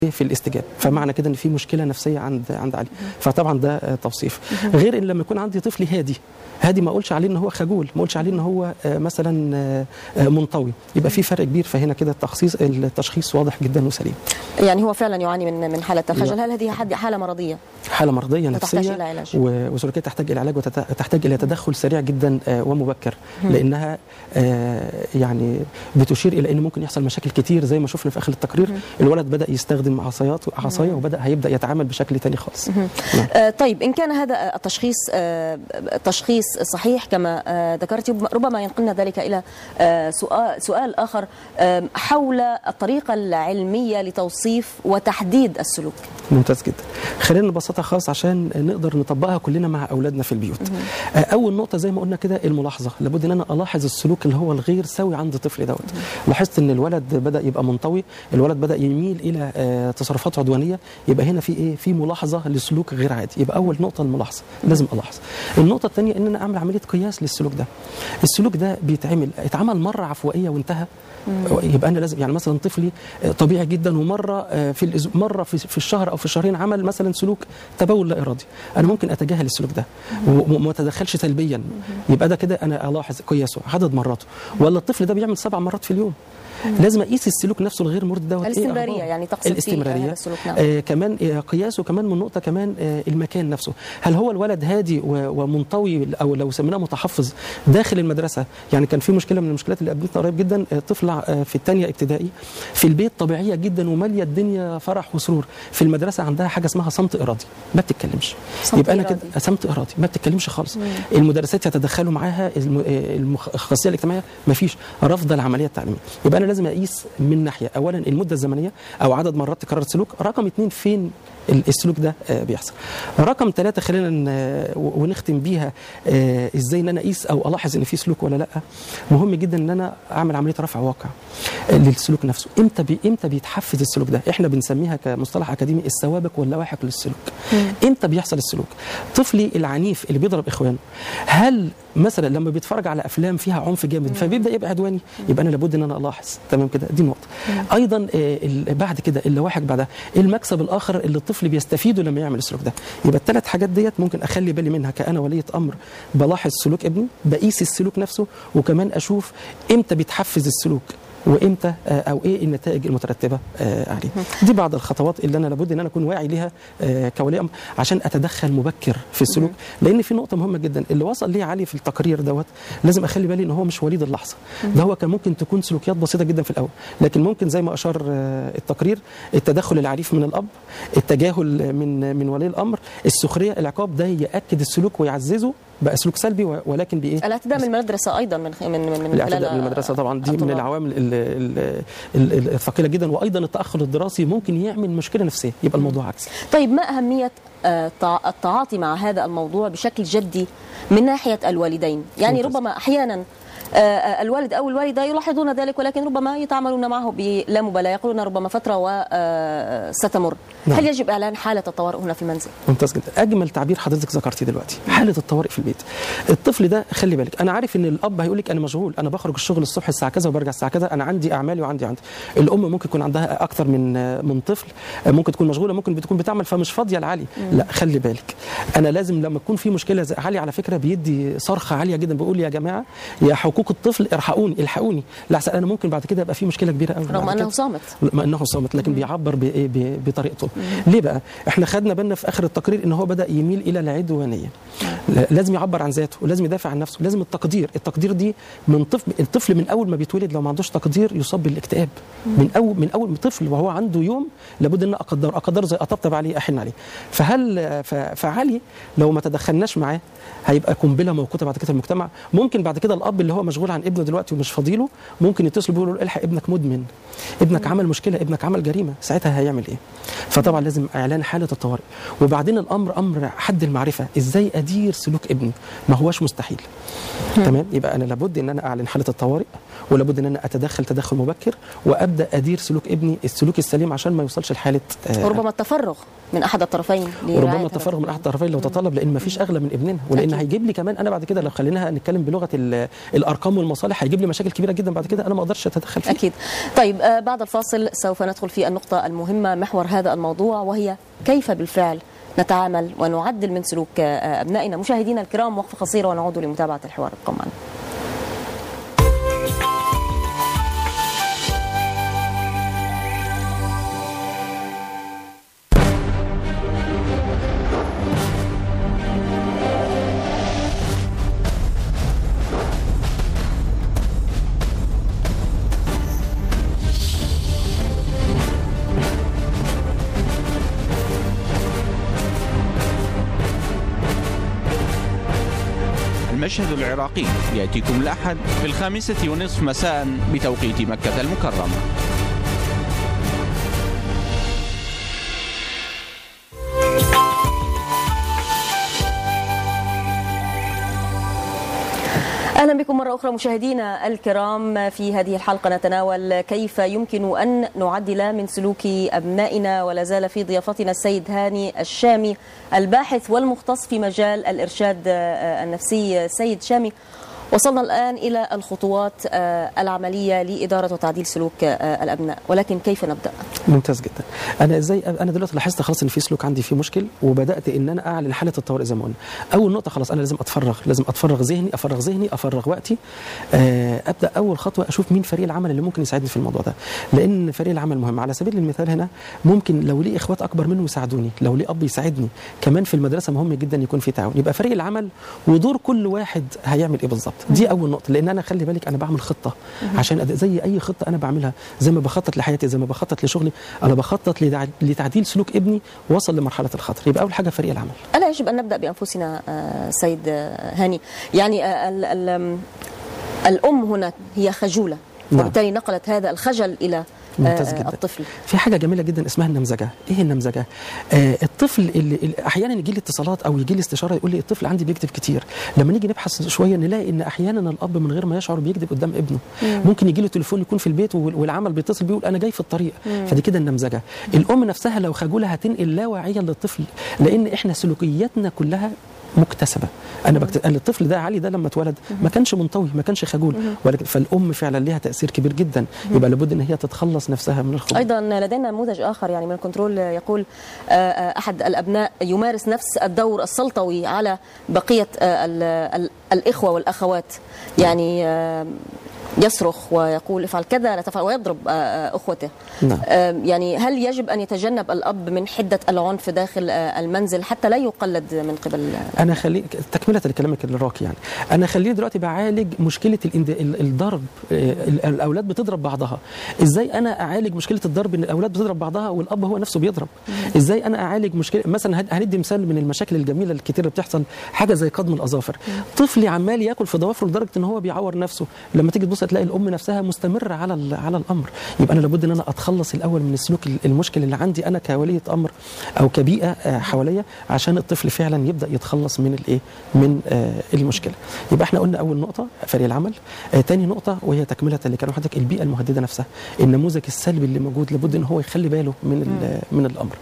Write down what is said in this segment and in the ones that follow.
في الاستجابه فمعنى كده ان في مشكله نفسيه عند عند علي فطبعا ده آه، توصيف غير ان لما يكون عندي طفل هادي هادي ما اقولش عليه ان هو خجول ما اقولش عليه ان هو آه، مثلا آه، آه، منطوي يبقى في فرق كبير فهنا كده التخصيص التشخيص واضح جدا وسليم يعني هو فعلا يعاني من من حاله الخجل هل هذه حد- حاله مرضيه حاله مرضيه وتحتاج نفسيه إلى علاج. و- وسلوكيه تحتاج الى علاج وتحتاج الى تدخل سريع جدا آه، ومبكر لانها آه، يعني بتشير الى ان ممكن يحصل مشاكل كتير زي ما شفنا في اخر التقرير الولد بدا يستخدم عصايات عصايه وبدا هيبدا يتعامل بشكل تاني خالص نعم. آه، طيب إن كان هذا التشخيص آه، تشخيص صحيح كما آه، ذكرت ربما ينقلنا ذلك إلى آه، سؤال سؤال آخر آه، حول الطريقة العلمية لتوصيف وتحديد السلوك ممتاز جدا خلينا نبسطها خالص عشان نقدر نطبقها كلنا مع اولادنا في البيوت آه، اول نقطه زي ما قلنا كده الملاحظه لابد ان انا الاحظ السلوك اللي هو الغير سوي عند طفلي دوت لاحظت ان الولد بدا يبقى منطوي الولد بدا يميل الى آه، تصرفات عدوانيه يبقى هنا في ايه في ملاحظه لسلوك غير عادي يبقى اول نقطه الملاحظه لازم الاحظ النقطه الثانيه ان انا اعمل عمليه قياس للسلوك ده السلوك ده بيتعمل اتعمل مره عفوائيه وانتهى يبقى انا لازم يعني مثلا طفلي آه، طبيعي جدا ومره آه، في الأسبوع- مره في في الشهر او في الشهرين عمل مثلا سلوك تبول لا ارادي انا ممكن اتجاهل السلوك ده و- وما اتدخلش سلبيا يبقى ده كده انا الاحظ قياسه عدد مراته ولا الطفل ده بيعمل سبع مرات في اليوم لازم اقيس السلوك نفسه الغير مرضي دوت إيه الاستمرارية أخباره؟ يعني تقصد فيه الاستمراريه هذا السلوك، نعم. آه كمان آه قياسه كمان من نقطه كمان آه المكان نفسه هل هو الولد هادي و- ومنطوي او لو سميناه متحفظ داخل المدرسه يعني كان في مشكله من المشكلات اللي قابلتنا قريب جدا آه طفل آه في الثانيه ابتدائي في البيت طبيعيه جدا وماليه الدنيا فرح وسرور في المدرسه عندها حاجه اسمها صمت ارادي ما بتتكلمش صمت يبقى انا كده إرادي. صمت ارادي ما بتتكلمش خالص المدرسات يتدخلوا معاها الم- آه، المخ- الخاصيه الاجتماعيه ما فيش رفض العمليه التعليميه يبقى انا لازم اقيس من ناحيه اولا المده الزمنيه او عدد مرات تكرار السلوك رقم اثنين فين ال- السلوك ده آه، بيحصل رقم ثلاثة خلينا ن- و- ونختم بيها آه، ازاي ان انا اقيس او الاحظ ان في سلوك ولا لا مهم جدا ان انا اعمل عمليه رفع واقع آه، للسلوك نفسه امتى بي امتى بيتحفز السلوك ده احنا بنسميها كمصطلح اكاديمي السوابق واللواحق للسلوك امتى بيحصل السلوك طفلي العنيف اللي بيضرب اخوانه هل مثلا لما بيتفرج على افلام فيها عنف جامد فبيبدا يبقى عدواني يبقى انا لابد ان انا الاحظ تمام كده دي نقطه ايضا آه، ال- بعد كده اللواحق بعدها المكسب الاخر اللي الطفل بيستفيده لما يعمل السلوك ده يبقى الثلاث حاجات ديت ممكن اخلي بالي منها كانا وليه امر بلاحظ سلوك ابني بقيس السلوك نفسه وكمان اشوف امتى بيتحفز السلوك وامتى آه، او ايه النتائج المترتبه آه، عليه دي بعض الخطوات اللي انا لابد ان انا اكون واعي ليها آه، كولي امر عشان اتدخل مبكر في السلوك لان في نقطه مهمه جدا اللي وصل ليه علي في التقرير دوت لازم اخلي بالي ان هو مش وليد اللحظه ده هو كان ممكن تكون سلوكيات بسيطه جدا في الاول لكن ممكن زي ما اشار آه، التقرير التدخل العنيف من الاب التجاهل من من ولي الامر السخريه العقاب ده ياكد السلوك ويعززه بقى سلوك سلبي و- ولكن بايه الاعتداء من المدرسة أيضا من من من من الاعتداء من المدرسه طبعا دي من الطلاب. العوامل ال- ال- ال- ال- الثقيله جدا وايضا التاخر الدراسي ممكن يعمل مشكله نفسيه يبقى الموضوع عكسي طيب ما أهمية آه، تع- التعاطي مع هذا الموضوع بشكل جدي من ناحية الوالدين يعني ممتاز. ربما أحيانا آه، آه، الوالد أو الوالدة يلاحظون ذلك ولكن ربما يتعاملون معه بلا مبالاة يقولون ربما فترة وستمر نعم. هل يجب إعلان حالة الطوارئ هنا في المنزل؟ ممتاز جدا اجمل تعبير حضرتك ذكرتيه دلوقتي حاله الطوارئ في البيت الطفل ده خلي بالك انا عارف ان الاب هيقول لك انا مشغول انا بخرج الشغل الصبح الساعه كذا وبرجع الساعه كذا انا عندي اعمالي وعندي عندي الام ممكن يكون عندها اكتر من من طفل ممكن تكون مشغوله ممكن بتكون بتعمل فمش فاضيه لعلي لا خلي بالك انا لازم لما تكون في مشكله زي علي على فكره بيدي صرخه عاليه جدا بيقول يا جماعه يا حقوق الطفل ارحقوني الحقوني لحسن انا ممكن بعد كده يبقى في مشكله كبيره قوي رغم بعد أنه كده. صامت ما انه صامت لكن بيعبر بإيه؟ ب- بطريقته ليه بقى احنا خدنا بالنا في اخر التقرير ان هو بدا يميل الى العدوانيه لا- لازم يعبر عن ذاته ولازم يدافع عن نفسه لازم التقدير التقدير دي من طفل الطفل من اول ما بيتولد لو ما عندوش تقدير يصاب بالاكتئاب من اول من اول طفل وهو عنده يوم لابد ان اقدر اقدر زي اطبطب عليه احن عليه فهل ف- فعلي لو ما تدخلناش معاه هيبقى قنبله موقوته بعد كده في المجتمع ممكن بعد كده الاب اللي هو مشغول عن ابنه دلوقتي ومش فاضيله ممكن يتصلوا بيقولوا له الحق ابنك مدمن ابنك عمل مشكله ابنك عمل جريمه ساعتها هيعمل ايه فطبعا لازم اعلان حاله الطوارئ وبعدين الامر امر حد المعرفه ازاي ادير سلوك ابني ما هوش مستحيل تمام يبقى انا لابد ان انا اعلن حاله الطوارئ ولابد ان انا اتدخل تدخل مبكر وابدا ادير سلوك ابني السلوك السليم عشان ما يوصلش لحاله آه، وربما التفرغ من أحد الطرفين لرعاية وربما هذا التفرغ من الطفل. احد الطرفين لو تطلب لان ما فيش اغلى من ابننا ولان أكيد. هيجيب لي كمان انا بعد كده لو خليناها نتكلم بلغه ال- الارقام والمصالح هيجيب لي مشاكل كبيره جدا بعد كده انا ما اقدرش اتدخل فيها أكيد طيب آه، بعد الفاصل سوف ندخل في النقطة المهمة محور هذا الموضوع وهي كيف بالفعل نتعامل ونعدل من سلوك آه، أبنائنا مشاهدينا الكرام وقفة قصيرة ونعود لمتابعة الحوار ابقوا معنا المشهد العراقي يأتيكم الأحد في الخامسة ونصف مساء بتوقيت مكة المكرمة اهلا بكم مره اخرى مشاهدينا الكرام في هذه الحلقه نتناول كيف يمكن ان نعدل من سلوك ابنائنا ولا زال في ضيافتنا السيد هاني الشامي الباحث والمختص في مجال الارشاد النفسي سيد شامي وصلنا الان الى الخطوات العمليه لاداره وتعديل سلوك الابناء ولكن كيف نبدا ممتاز جدا انا ازاي انا دلوقتي لاحظت خلاص ان في سلوك عندي فيه مشكل وبدات ان انا اعلن حاله الطوارئ زي ما قلنا اول نقطه خلاص انا لازم اتفرغ لازم اتفرغ ذهني افرغ ذهني افرغ وقتي آه، ابدا اول خطوه اشوف مين فريق العمل اللي ممكن يساعدني في الموضوع ده لان فريق العمل مهم على سبيل المثال هنا ممكن لو لي اخوات اكبر منه يساعدوني لو لي اب يساعدني كمان في المدرسه مهم جدا يكون في تعاون يبقى فريق العمل ودور كل واحد هيعمل ايه بالظبط دي اول نقطه لان انا خلي بالك انا بعمل خطه عشان أد- زي اي خطه انا بعملها زي ما بخطط لحياتي زي ما بخطط لشغلي انا بخطط لدع- لتعديل سلوك ابني وصل لمرحله الخطر يبقى اول حاجه فريق العمل الا يجب ان نبدا بانفسنا آه، سيد آه، هاني يعني آه، ال- ال- الام هنا هي خجوله نعم. وبالتالي نقلت هذا الخجل الى ممتاز آه، جدا. الطفل في حاجه جميله جدا اسمها النمذجه ايه النمذجه آه الطفل اللي اللي احيانا يجي لي اتصالات او يجي لي استشاره يقول لي الطفل عندي بيكذب كتير لما نيجي نبحث شويه نلاقي ان احيانا الاب من غير ما يشعر بيكذب قدام ابنه ممكن يجي له تليفون يكون في البيت وال- والعمل بيتصل بيقول انا جاي في الطريق فدي كده النمذجه الام نفسها لو خجوله هتنقل لا واعيا للطفل لان احنا سلوكياتنا كلها مكتسبه انا بكت... أنا الطفل ده علي ده لما اتولد ما كانش منطوي ما كانش خجول ولكن فالام فعلا ليها تاثير كبير جدا يبقى لابد ان هي تتخلص نفسها من الخجول ايضا لدينا نموذج اخر يعني من الكنترول يقول آه، آه، احد الابناء يمارس نفس الدور السلطوي على بقيه آه، ال- ال- الاخوه والاخوات يعني آه، يصرخ ويقول افعل كذا لا تفعل ويضرب آه، آه، اخوته نعم. آه، يعني هل يجب ان يتجنب الاب من حده العنف داخل آه، المنزل حتى لا يقلد من قبل انا خليه تكمله لكلامك الراقي يعني انا خليه دلوقتي بعالج مشكله الاند... ال- الضرب آه، ال- الاولاد بتضرب بعضها ازاي انا اعالج مشكله الضرب ان الاولاد بتضرب بعضها والاب هو نفسه بيضرب ازاي انا اعالج مشكله مثلا هد- هندي مثال من المشاكل الجميله الكتير اللي بتحصل حاجه زي قضم الاظافر طفلي عمال ياكل في ضوافره لدرجه ان هو بيعور نفسه لما تيجي تبص تلاقي الام نفسها مستمره على ال- على الامر يبقى انا لابد ان انا اتخلص الاول من السلوك ال- المشكل اللي عندي انا كوليه امر او كبيئه آه، حواليا عشان الطفل فعلا يبدا يتخلص من الايه من آه، المشكله يبقى احنا قلنا اول نقطه فريق العمل آه، تاني نقطه وهي تكمله اللي كان حضرتك البيئه المهدده نفسها النموذج السلبي اللي موجود لابد ان هو يخلي باله من ال- من الامر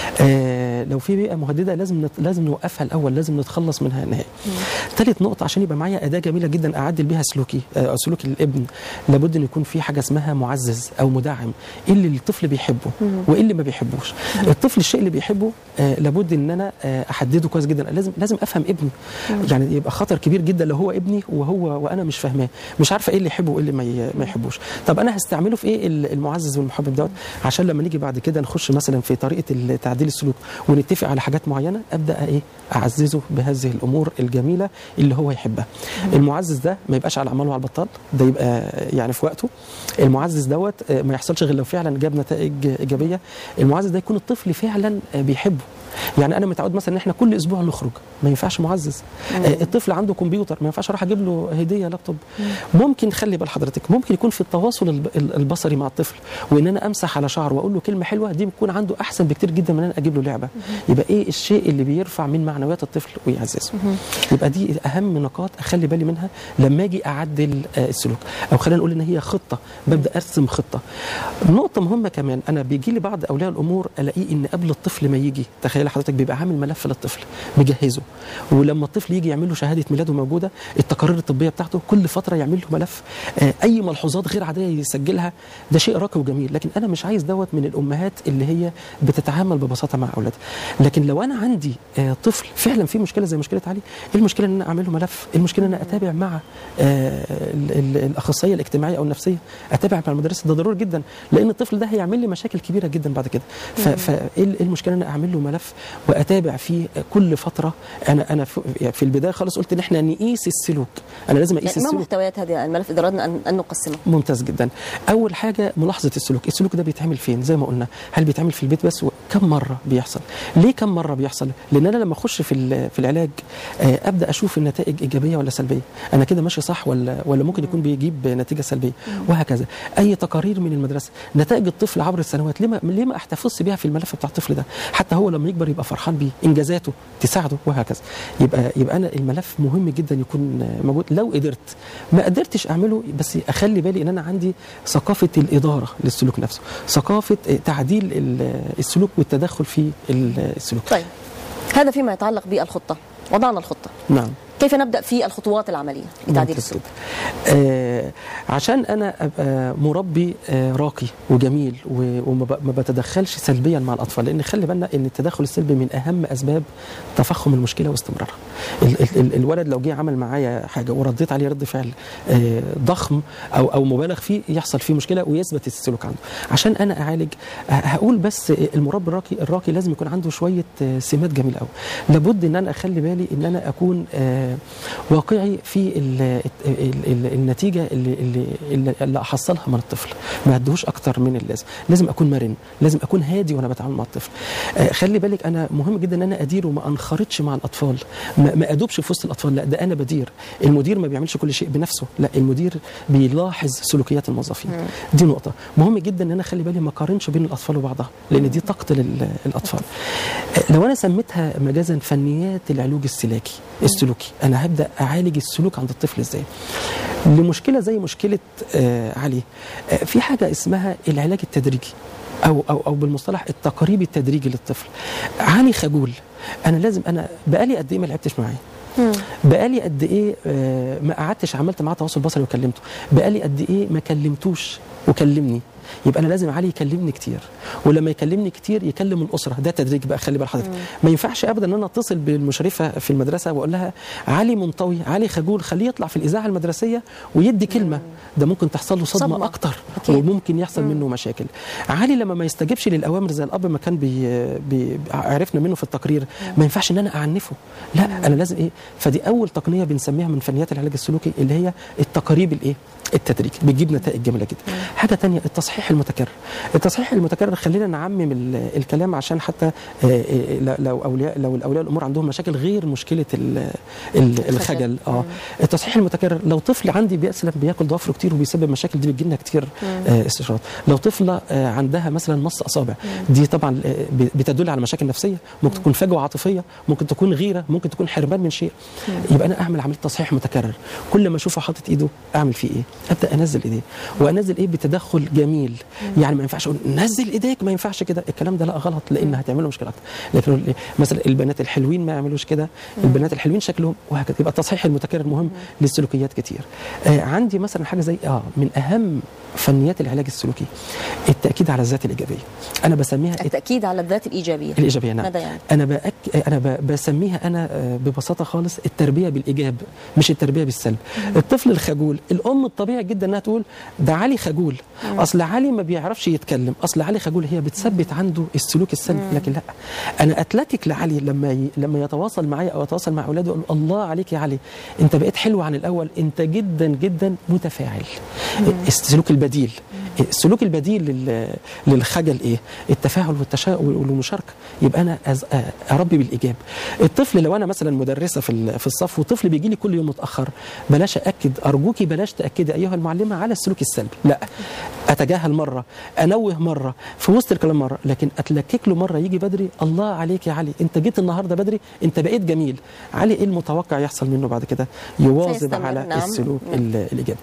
آه، لو في بيئه مهدده لازم نت- لازم نوقفها الاول لازم نتخلص منها نهائي ثالث نقطه عشان يبقى معايا اداه جميله جدا اعدل بيها سلوكي آه، أو سلوك الابن لابد ان يكون في حاجه اسمها معزز او مدعم ايه اللي الطفل بيحبه وايه اللي ما بيحبوش الطفل الشيء اللي بيحبه آه لابد ان انا آه احدده كويس جدا لازم لازم افهم ابني يعني يبقى خطر كبير جدا لو هو ابني وهو وانا مش فاهماه مش عارفه ايه اللي يحبه وايه اللي ما ي- ما يحبوش طب انا هستعمله في ايه ال- المعزز والمحبب دوت عشان لما نيجي بعد كده نخش مثلا في طريقه تعديل السلوك ونتفق على حاجات معينه ابدا ايه اعززه بهذه الامور الجميله اللي هو يحبها المعزز ده ما يبقاش على عمله على البطال ده يبقى يعني في وقته المعزز دوت آه، ما يحصلش غير لو فعلا جاب نتائج ايجابيه المعزز ده يكون الطفل فعلا آه، بيحبه يعني انا متعود مثلا ان احنا كل اسبوع نخرج ما ينفعش معزز آه، الطفل عنده كمبيوتر ما ينفعش اروح اجيب له هديه لابتوب ممكن خلي بال حضرتك ممكن يكون في التواصل الب- ال- البصري مع الطفل وان انا امسح على شعره واقول له كلمه حلوه دي بتكون عنده احسن بكتير جدا من ان انا اجيب له لعبه يبقى ايه الشيء اللي بيرفع من معنويات الطفل ويعززه يبقى دي اهم نقاط اخلي بالي منها لما اجي اعدل آه، السلوك او خلينا نقول ان هي خطه ببدا ارسم خطه نقطه مهمه كمان انا بيجي لي بعض اولياء الامور الاقيه ان قبل الطفل ما يجي تخيل تخيل حضرتك بيبقى عامل ملف للطفل مجهزه ولما الطفل يجي يعمل له شهاده ميلاده موجوده التقارير الطبيه بتاعته كل فتره يعمل له ملف آه، اي ملحوظات غير عاديه يسجلها ده شيء راقي وجميل لكن انا مش عايز دوت من الامهات اللي هي بتتعامل ببساطه مع اولادها لكن لو انا عندي آه، طفل فعلا في مشكله زي مشكله علي ايه المشكله ان انا اعمل له ملف ايه المشكله ان انا اتابع مع آه، ال- ال- الاخصائيه الاجتماعيه او النفسيه اتابع مع المدرس ده ضروري جدا لان الطفل ده هيعمل لي مشاكل كبيره جدا بعد كده ف- فايه ال- إيه المشكله ان انا اعمل له ملف واتابع فيه كل فتره انا انا في في البدايه خالص قلت ان احنا نقيس السلوك انا لازم اقيس يعني ما السلوك محتويات هذه الملف اذا اردنا ان أن نقسمه ممتاز جدا اول حاجه ملاحظه السلوك السلوك ده بيتعمل فين زي ما قلنا هل بيتعمل في البيت بس كم مره بيحصل ليه كم مره بيحصل لان انا لما اخش في ال- في العلاج آه، ابدا اشوف النتائج ايجابيه ولا سلبيه انا كده ماشي صح ولا ولا ممكن يكون بيجيب نتيجه سلبيه وهكذا اي تقارير من المدرسه نتائج الطفل عبر السنوات ليه ما ليه ما احتفظش بيها في الملف بتاع الطفل ده حتى هو لما يكبر يبقى فرحان بيه انجازاته تساعده وهكذا يبقى يبقى انا الملف مهم جدا يكون موجود لو قدرت ما قدرتش اعمله بس اخلي بالي ان انا عندي ثقافه الاداره للسلوك نفسه ثقافه تعديل ال- السلوك والتدخل في ال- السلوك طيب هذا فيما يتعلق بالخطه وضعنا الخطه نعم كيف نبدا في الخطوات العمليه لتعديل ممتاز السلوك جدا. آه عشان انا ابقى مربي آه راقي وجميل و- وما ب- ما بتدخلش سلبيا مع الاطفال لان خلي بالنا ان التدخل السلبي من اهم اسباب تفخم المشكله واستمرارها ال ال ال الولد لو جه عمل معايا حاجه ورديت عليه رد فعل آه ضخم او او مبالغ فيه يحصل فيه مشكله ويثبت السلوك عنده عشان انا اعالج آه، هقول بس المربي الراقي الراقي لازم يكون عنده شويه آه، سمات جميله قوي لابد ان انا اخلي بالي ان انا اكون آه، واقعي في ال ال ال النتيجه اللي, اللي, اللي, اللي احصلها من الطفل ما ادهوش اكتر من اللازم لازم اكون مرن لازم اكون هادي وانا بتعامل مع الطفل آه، خلي بالك انا مهم جدا ان انا ادير وما انخرطش مع الاطفال ما, ما ادوبش في وسط الاطفال لا ده انا بدير المدير ما بيعملش كل شيء بنفسه لا المدير بيلاحظ سلوكيات الموظفين دي نقطه مهم جدا ان انا اخلي بالي ما اقارنش بين الاطفال وبعضها لان دي تقتل ال- الاطفال آه، لو انا سميتها مجازا فنيات العلاج السلاكي السلوكي انا هبدا اعالج السلوك عند الطفل ازاي لمشكله زي مشكله آه علي آه في حاجه اسمها العلاج التدريجي او او او بالمصطلح التقريب التدريجي للطفل علي خجول انا لازم انا بقالي قد ايه ما لعبتش معاه بقالي قد ايه آه، ما قعدتش عملت معاه تواصل بصري وكلمته بقالي قد ايه ما كلمتوش وكلمني يبقى انا لازم علي يكلمني كتير ولما يكلمني كتير يكلم الاسره ده تدريج بقى خلي بال حضرتك ما ينفعش ابدا ان انا اتصل بالمشرفه في المدرسه واقول لها علي منطوي علي خجول خليه يطلع في الاذاعه المدرسيه ويدي كلمه ده ممكن تحصل له صدمه, صدمة. اكتر أكيد. وممكن يحصل منه مشاكل علي لما ما يستجيبش للاوامر زي الاب ما كان بي بي عرفنا منه في التقرير ما ينفعش ان انا اعنفه لا انا لازم ايه فدي اول تقنيه بنسميها من فنيات العلاج السلوكي اللي هي التقاريب الايه التدريجي بتجيب نتائج جميله جدا حاجه تانية التصحيح المتكرر التصحيح المتكرر خلينا نعمم ال- الكلام عشان حتى آه، آه، ل- لو اولياء لو الاولياء الامور عندهم مشاكل غير مشكله ال- ال- الخجل اه التصحيح المتكرر لو طفل عندي مثلا بياكل ضوافره كتير وبيسبب مشاكل دي بتجي لنا كتير آه، استشارات لو طفله آه، عندها مثلا مص اصابع دي طبعا آه، ب- بتدل على مشاكل نفسيه ممكن تكون فجوه عاطفيه ممكن تكون غيره ممكن تكون حرمان من شيء يبقى انا اعمل عمليه تصحيح متكرر كل ما اشوفه حاطط ايده اعمل فيه ايه ابدا انزل ايديه وانزل ايه بتدخل جميل يعني ما ينفعش اقول نزل ايديك ما ينفعش كده الكلام ده لا غلط لان هتعمل له مشكله اكتر لكن أقول إيه؟ مثلا البنات الحلوين ما يعملوش كده البنات الحلوين شكلهم وهكذا يبقى التصحيح المتكرر مهم للسلوكيات كتير آه عندي مثلا حاجه زي اه من اهم فنيات العلاج السلوكي التاكيد على الذات الايجابيه انا بسميها التاكيد على الذات الايجابيه الايجابيه نعم ماذا يعني؟ انا بأك... انا ب... بسميها انا آه، ببساطه خالص التربيه بالايجاب مش التربيه بالسلب الطفل الخجول الام الطبيعي جدا انها تقول ده علي خجول اصل علي ما بيعرفش يتكلم اصل علي خجول هي بتثبت عنده السلوك السلبي لكن لا انا اتلكك لعلي لما ي... لما يتواصل معايا او يتواصل مع اولاده اقول الله عليك يا علي انت بقيت حلو عن الاول انت جدا جدا متفاعل السلوك البديل السلوك البديل لل... للخجل ايه التفاعل والتشاؤم والمشاركه يبقى انا أز... اربي بالايجاب الطفل لو انا مثلا مدرسه في ال- في الصف وطفل بيجي لي كل يوم متاخر بلاش اكد ارجوكي بلاش تاكدي ايها المعلمه على السلوك السلبي لا اتجاهل مره انوه مره في وسط الكلام مره لكن اتلكك له مره يجي بدري الله عليك يا علي انت جيت النهارده بدري انت بقيت جميل علي ايه المتوقع يحصل منه بعد كده يواظب سيستمر، على نعم. السلوك نعم. ال- الايجابي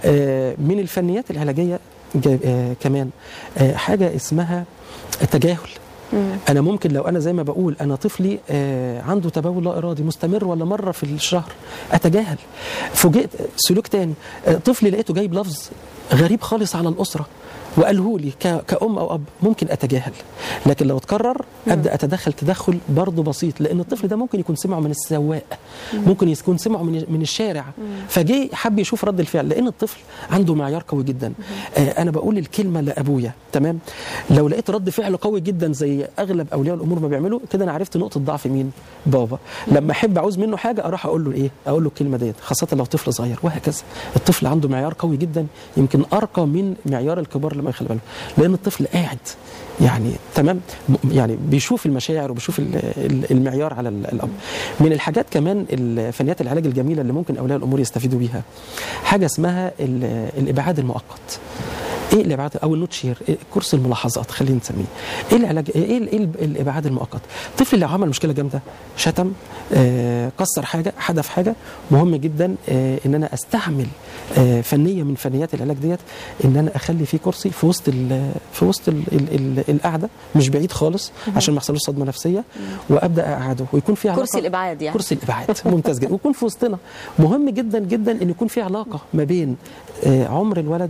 آه من الفنيات العلاجيه جا- آه كمان آه حاجه اسمها التجاهل انا ممكن لو انا زي ما بقول انا طفلي آه عنده تبول لا ارادي مستمر ولا مره في الشهر اتجاهل فوجئت سلوك تاني آه طفلي لقيته جايب لفظ غريب خالص على الاسره وقاله لي ك- كأم أو أب ممكن أتجاهل لكن لو اتكرر أبدأ أتدخل تدخل برضه بسيط لأن الطفل ده ممكن يكون سمعه من السواق ممكن يكون سمعه من من الشارع فجه حب يشوف رد الفعل لأن الطفل عنده معيار قوي جدا آه أنا بقول الكلمة لأبويا تمام لو لقيت رد فعل قوي جدا زي أغلب أولياء الأمور ما بيعملوا كده أنا عرفت نقطة ضعف مين بابا لما أحب أعوز منه حاجة أروح أقول له إيه أقول له الكلمة ديت خاصة لو طفل صغير وهكذا الطفل عنده معيار قوي جدا يمكن أرقى من معيار الكبار لما يخلي باله لأن الطفل قاعد يعني تمام م- يعني بيشوف المشاعر وبيشوف ال- ال- المعيار على ال- الاب من الحاجات كمان ال- فنيات العلاج الجميله اللي ممكن اولياء الامور يستفيدوا بيها حاجه اسمها ال- الابعاد المؤقت ايه الابعاد او النوت شير إيه كورس الملاحظات خلينا نسميه ايه العلاج ايه ال- ايه ال- الابعاد المؤقت طفل لو عمل مشكله جامده شتم آه كسر حاجه حدف حاجه مهم جدا آه ان انا استعمل آه فنيه من فنيات العلاج ديت ان انا اخلي فيه كرسي في وسط ال في وسط ال ال ال القعده مش بعيد خالص عشان ما يحصلوش صدمه نفسيه وابدا اقعده ويكون في علاقه كرسي الابعاد يعني كرسي الابعاد ممتاز جدا ويكون في وسطنا مهم جدا جدا ان يكون في علاقه ما بين آه، عمر الولد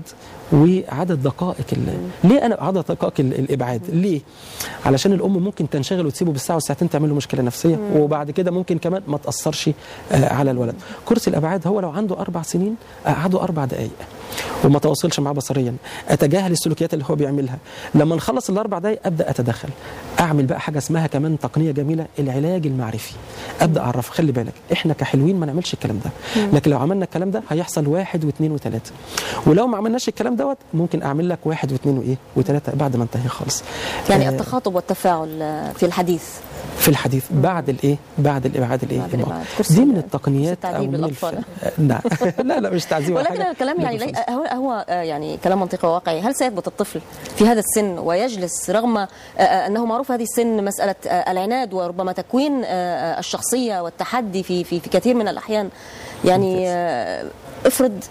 وعدد دقائق ال... ليه انا عدد دقائق ال- الابعاد ليه علشان الام ممكن تنشغل وتسيبه بالساعه والساعتين تعمل له مشكله نفسيه وبعد كده ممكن كمان ما تاثرش آه، على الولد كرسي الابعاد هو لو عنده اربع سنين اقعده اربع دقائق وما تواصلش معاه بصريا اتجاهل السلوكيات اللي هو بيعملها لما نخلص الاربع دقائق ابدا اتدخل اعمل بقى حاجه اسمها كمان تقنيه جميله العلاج المعرفي ابدا اعرف خلي بالك احنا كحلوين ما نعملش الكلام ده لكن لو عملنا الكلام ده هيحصل واحد واثنين وثلاثه ولو ما عملناش الكلام دوت ممكن اعمل لك واحد واثنين وايه وثلاثه بعد ما انتهي خالص يعني آه، التخاطب والتفاعل آه، في الحديث في الحديث بعد الايه بعد الابعاد الايه بعد المؤقت. الإبعاد. كرسي دي من ال- التقنيات كرسي التعذيب من للأطفال. الف- نعم لا لا مش تعذيب ولا ولكن حاجة. الكلام يعني لا لي- خالص. هو هو آه، يعني كلام منطقي وواقعي هل سيثبت الطفل في هذا السن ويجلس رغم آه، آه، انه معروف هذه السن مساله آه، العناد وربما تكوين آه، آه، الشخصيه والتحدي في في في كثير من الاحيان يعني ممتاز. آه، افرض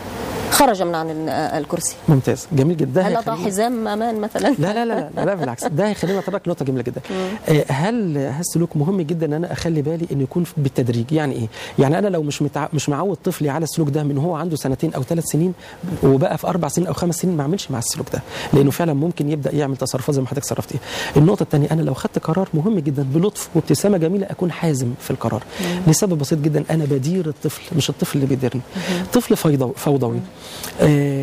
خرج من عن ال- آه، الكرسي ممتاز جميل جدا هل ده اضع هيخلينا- حزام امان مثلا لا لا لا لا, لا بالعكس ده هيخليني اتطرق نقطه جميله جدا آه، هل هل السلوك مهم جدا ان انا اخلي بالي انه يكون بالتدريج يعني ايه يعني انا لو مش متع... مش معود طفلي على السلوك ده من هو عنده سنتين او ثلاث سنين وبقى في اربع سنين او خمس سنين ما اعملش مع السلوك ده لانه فعلا ممكن يبدا يعمل تصرفات زي ما حضرتك صرفتي النقطه الثانيه انا لو خدت قرار مهم جدا بلطف وابتسامه جميله اكون حازم في القرار لسبب بسيط جدا انا بدير الطفل مش الطفل اللي بيديرني طفل فوضوي فوضوي آه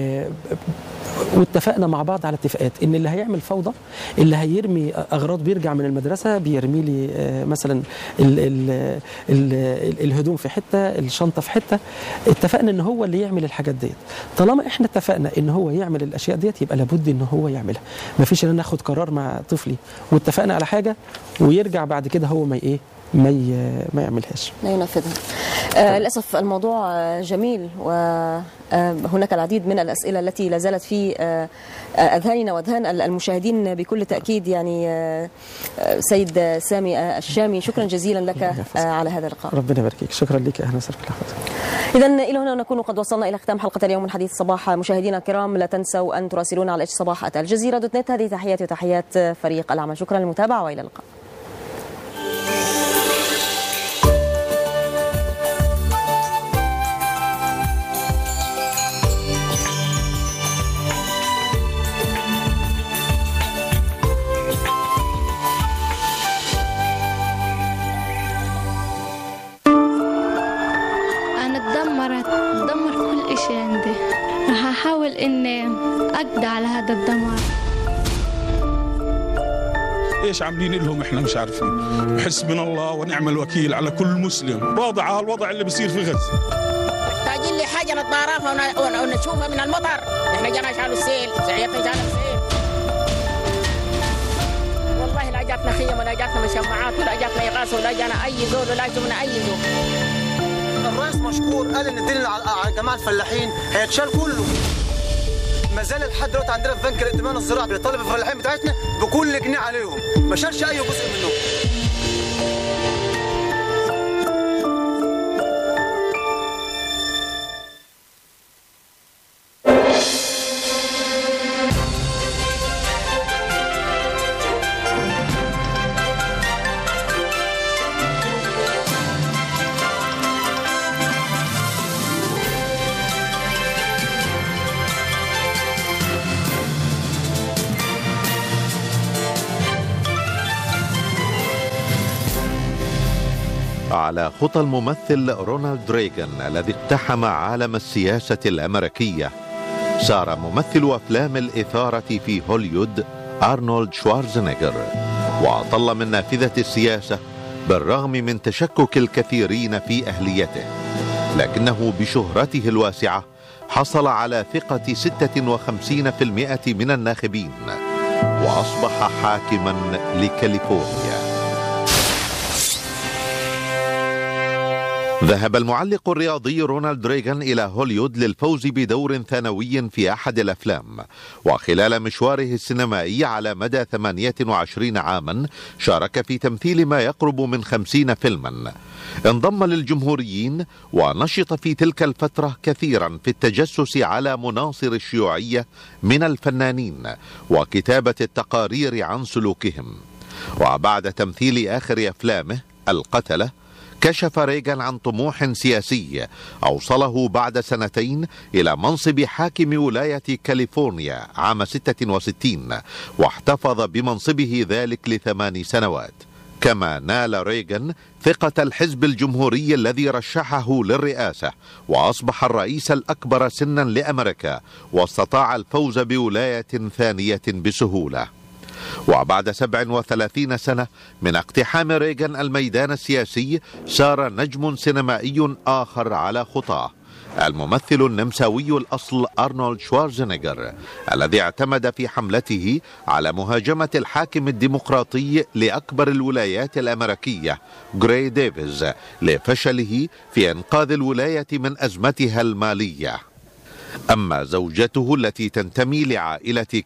واتفقنا مع بعض على اتفاقات ان اللي هيعمل فوضى اللي هيرمي اغراض بيرجع من المدرسه بيرمي لي آه، مثلا ال ال ال ال الهدوم في حته الشنطه في حته اتفقنا ان هو اللي يعمل الحاجات ديت طالما احنا اتفقنا ان هو يعمل الاشياء ديت يبقى لابد ان هو يعملها مفيش ان انا اخد قرار مع طفلي واتفقنا على حاجه ويرجع بعد كده هو ما ايه ما ي- ما يعملهاش لا ينفذها آه للأسف الموضوع آه، جميل وهناك العديد من الأسئلة التي لا زالت في آه، آه، أذهاننا وأذهان المشاهدين بكل تأكيد يعني آه، آه، سيد سامي آه، الشامي شكرا جزيلا لك آه، على هذا اللقاء ربنا يبارك فيك شكرا لك اهلا وسهلا في الحلقة. إذا إلى هنا نكون قد وصلنا إلى ختام حلقة اليوم من حديث صباح مشاهدينا الكرام لا تنسوا أن تراسلونا على صباح الجزيرة دوت نت هذه تحياتي وتحيات فريق العمل شكرا للمتابعة وإلى اللقاء أنا اتدمرت اتدمر كل إشي عندي راح أحاول إني أقضي على هذا الدمار ايش عاملين لهم احنا مش عارفين حسبنا الله ونعم الوكيل على كل مسلم واضع الوضع اللي بيصير في غزه محتاجين لي حاجه نتعرفها ون- ون- ونشوفها من المطر احنا جانا شالوا السيل سعيتنا جانا السيل والله لا جاتنا خيم ولا جاتنا مشمعات ولا جاتنا اغاثه ولا جانا اي زول ولا جبنا اي زول الرئيس مشكور قال ان الدين على على جماعه الفلاحين هيتشال كله ما زال لحد دلوقتي عندنا في بنك الائتمان الزراعي بيطالب الفلاحين بتاعتنا بكل جنيه عليهم ما شالش اي جزء منهم على خطى الممثل رونالد ريغان الذي اقتحم عالم السياسة الأمريكية سار ممثل أفلام الإثارة في هوليود أرنولد شوارزنيغر وأطل من نافذة السياسة بالرغم من تشكك الكثيرين في أهليته لكنه بشهرته الواسعة حصل على ثقة 56% من الناخبين وأصبح حاكما لكاليفورنيا ذهب المعلق الرياضي رونالد ريغان إلى هوليود للفوز بدور ثانوي في أحد الأفلام وخلال مشواره السينمائي على مدى 28 عاما شارك في تمثيل ما يقرب من 50 فيلما انضم للجمهوريين ونشط في تلك الفترة كثيرا في التجسس على مناصر الشيوعية من الفنانين وكتابة التقارير عن سلوكهم وبعد تمثيل آخر أفلامه القتلة كشف ريغان عن طموح سياسي أوصله بعد سنتين إلى منصب حاكم ولاية كاليفورنيا عام 66 واحتفظ بمنصبه ذلك لثمان سنوات كما نال ريغان ثقة الحزب الجمهوري الذي رشحه للرئاسة وأصبح الرئيس الأكبر سنا لأمريكا واستطاع الفوز بولاية ثانية بسهولة وبعد 37 سنة من اقتحام ريغان الميدان السياسي سار نجم سينمائي آخر على خطاه الممثل النمساوي الأصل أرنولد شوارزنيغر الذي اعتمد في حملته على مهاجمة الحاكم الديمقراطي لأكبر الولايات الأمريكية جراي ديفيز لفشله في إنقاذ الولاية من أزمتها المالية أما زوجته التي تنتمي لعائلة